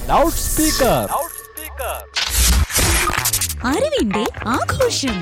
loud loudspeaker അറിവിന്റെ ആഘോഷം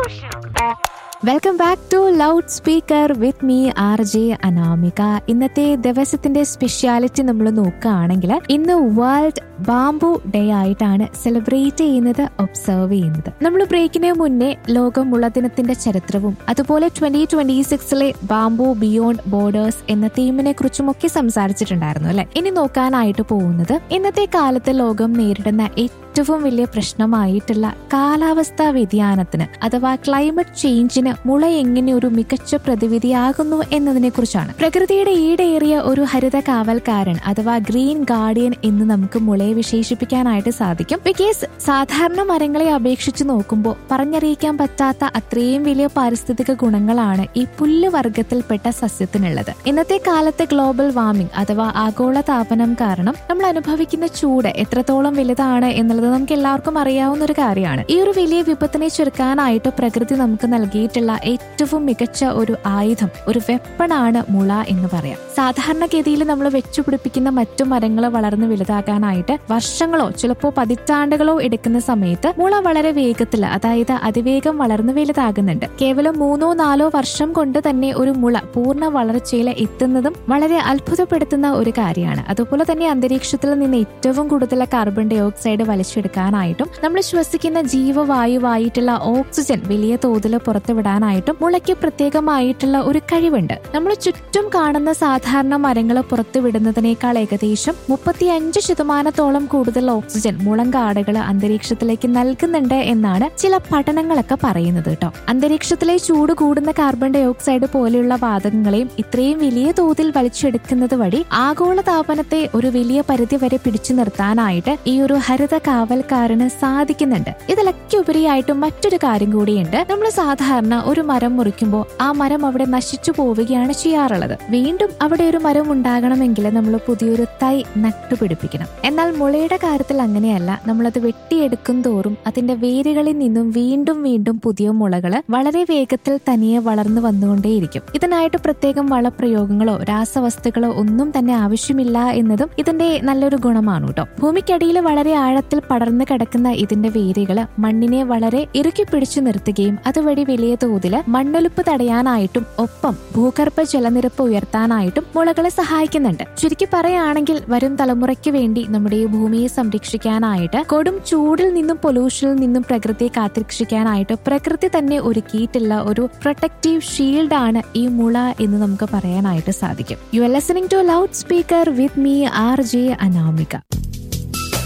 welcome back to loud speaker with me R J Anamika ഇന്നത്തെ ദിവസത്തിന്റെ സ്പെഷ്യാലിറ്റി നമ്മൾ നോക്കുകയാണെങ്കിൽ ഇന്ന് വേൾഡ് ബാംബു ഡേ ആയിട്ടാണ് സെലിബ്രേറ്റ് ചെയ്യുന്നത് ഒബ്സർവ് ചെയ്യുന്നത് നമ്മൾ ബ്രേക്കിന് മുന്നേ ലോകം മുളദിനത്തിന്റെ ചരിത്രവും അതുപോലെ ട്വന്റി ട്വന്റി സിക്സിലെ ബാംബു ബിയോണ്ട് ബോർഡേഴ്സ് എന്ന തീമിനെ കുറിച്ചും ഒക്കെ സംസാരിച്ചിട്ടുണ്ടായിരുന്നു അല്ലെ ഇനി നോക്കാനായിട്ട് പോകുന്നത് ഇന്നത്തെ കാലത്ത് ലോകം നേരിടുന്ന ഏറ്റവും വലിയ പ്രശ്നമായിട്ടുള്ള കാലാവസ്ഥാ വ്യതിയാനത്തിന് അഥവാ ക്ലൈമറ്റ് ചേഞ്ചിന് മുള എങ്ങനെ ഒരു മികച്ച പ്രതിവിധിയാകുന്നു എന്നതിനെ കുറിച്ചാണ് പ്രകൃതിയുടെ ഈടേറിയ ഒരു ഹരിത കാവൽക്കാരൻ അഥവാ ഗ്രീൻ ഗാർഡിയൻ എന്ന് നമുക്ക് മുളയെ വിശേഷിപ്പിക്കാനായിട്ട് സാധിക്കും ബിക്കോസ് സാധാരണ മരങ്ങളെ അപേക്ഷിച്ച് നോക്കുമ്പോൾ പറഞ്ഞറിയിക്കാൻ പറ്റാത്ത അത്രയും വലിയ പാരിസ്ഥിതിക ഗുണങ്ങളാണ് ഈ പുല്ല് വർഗത്തിൽപ്പെട്ട സസ്യത്തിനുള്ളത് ഇന്നത്തെ കാലത്തെ ഗ്ലോബൽ വാർമിംഗ് അഥവാ ആഗോള താപനം കാരണം നമ്മൾ അനുഭവിക്കുന്ന ചൂട് എത്രത്തോളം വലുതാണ് എന്നുള്ളത് നമുക്ക് എല്ലാവർക്കും അറിയാവുന്ന ഒരു കാര്യമാണ് ഈ ഒരു വലിയ വിപത്തിനെ ചെറുക്കാനായിട്ട് പ്രകൃതി നമുക്ക് നൽകിയിട്ടുള്ള ഏറ്റവും മികച്ച ഒരു ആയുധം ഒരു വെപ്പണാണ് മുള എന്ന് പറയാം സാധാരണഗതിയിൽ നമ്മൾ വെച്ചുപിടിപ്പിക്കുന്ന മറ്റു മരങ്ങൾ വളർന്ന് വലുതാകാനായിട്ട് വർഷങ്ങളോ ചിലപ്പോ പതിറ്റാണ്ടുകളോ എടുക്കുന്ന സമയത്ത് മുള വളരെ വേഗത്തിൽ അതായത് അതിവേഗം വളർന്നു വലുതാകുന്നുണ്ട് കേവലം മൂന്നോ നാലോ വർഷം കൊണ്ട് തന്നെ ഒരു മുള പൂർണ്ണ വളർച്ചയിൽ എത്തുന്നതും വളരെ അത്ഭുതപ്പെടുത്തുന്ന ഒരു കാര്യമാണ് അതുപോലെ തന്നെ അന്തരീക്ഷത്തിൽ നിന്ന് ഏറ്റവും കൂടുതൽ കാർബൺ ഡൈ ഓക്സൈഡ് വലിച്ചെടുക്കാനായിട്ടും നമ്മൾ ശ്വസിക്കുന്ന ജീവവായുവായിട്ടുള്ള ഓക്സിജൻ വലിയ തോതിൽ പുറത്തുവിടാനായിട്ടും മുളയ്ക്ക് പ്രത്യേകമായിട്ടുള്ള ഒരു കഴിവുണ്ട് നമ്മൾ ചുറ്റും കാണുന്ന സാധാരണ മരങ്ങൾ പുറത്തുവിടുന്നതിനേക്കാൾ ഏകദേശം മുപ്പത്തിയഞ്ച് ശതമാനത്തോളം കൂടുതൽ ഓക്സിജൻ മുളങ്കാടുകൾ അന്തരീക്ഷത്തിലേക്ക് നൽകുന്നുണ്ട് എന്നാണ് ചില പഠനങ്ങളൊക്കെ പറയുന്നത് കേട്ടോ അന്തരീക്ഷത്തിലെ ചൂട് കൂടുന്ന കാർബൺ ഡൈ ഓക്സൈഡ് പോലെയുള്ള വാതകങ്ങളെയും ഇത്രയും വലിയ തോതിൽ വലിച്ചെടുക്കുന്നത് വഴി ആഗോള താപനത്തെ ഒരു വലിയ പരിധി വരെ പിടിച്ചു നിർത്താനായിട്ട് ഈ ഒരു ഹരിത കാവൽക്കാരന് സാധിക്കുന്നുണ്ട് ഇതിലൊക്കെ ഉപരിയായിട്ട് മറ്റൊരു കാര്യം കൂടിയുണ്ട് നമ്മൾ സാധാരണ ഒരു മരം മുറിക്കുമ്പോൾ ആ മരം അവിടെ നശിച്ചു പോവുകയാണ് ചെയ്യാറുള്ളത് വീണ്ടും അവിടെ ഒരു മരം ഉണ്ടാകണമെങ്കിൽ നമ്മൾ പുതിയൊരു തൈ നട്ടുപിടിപ്പിക്കണം എന്നാൽ മുളയുടെ കാര്യത്തിൽ അങ്ങനെയല്ല നമ്മളത് വെട്ടിയെടുക്കും തോറും അതിന്റെ വേരുകളിൽ നിന്നും വീണ്ടും വീണ്ടും പുതിയ മുളകള് വളരെ വേഗത്തിൽ തനിയെ വളർന്നു വന്നുകൊണ്ടേയിരിക്കും ഇതിനായിട്ട് പ്രത്യേകം വളപ്രയോഗങ്ങളോ രാസവസ്തുക്കളോ ഒന്നും തന്നെ ആവശ്യമില്ല എന്നതും ഇതിന്റെ നല്ലൊരു ഗുണമാണ് കേട്ടോ ഭൂമിക്കടിയിൽ വളരെ ആഴത്തിൽ പടർന്നു കിടക്കുന്ന ഇതിന്റെ വേരുകള് മണ്ണിനെ വളരെ ഇറുക്കി പിടിച്ചു നിർത്തുകയും അതുവഴി വലിയ തോതില് മണ്ണൊലിപ്പ് തടയാനായിട്ടും ഒപ്പം ഭൂഗർഭ ജലനിരപ്പ് ഉയർത്താനായിട്ടും മുളകളെ സഹായിക്കുന്നുണ്ട് ചുരുക്കി പറയുകയാണെങ്കിൽ വരും തലമുറയ്ക്ക് വേണ്ടി നമ്മുടെ ഈ ഭൂമിയെ സംരക്ഷിക്കാനായിട്ട് കൊടും ചൂടിൽ നിന്നും പൊല്യൂഷനിൽ നിന്നും പ്രകൃതിയെ കാത്തിരക്ഷിക്കാനായിട്ട് പ്രകൃതി തന്നെ ഒരുക്കിയിട്ടുള്ള ഒരു പ്രൊട്ടക്റ്റീവ് ഷീൽഡ് ആണ് ഈ മുള എന്ന് നമുക്ക് പറയാനായിട്ട് സാധിക്കും you are listening to loud speaker with me R J Anamika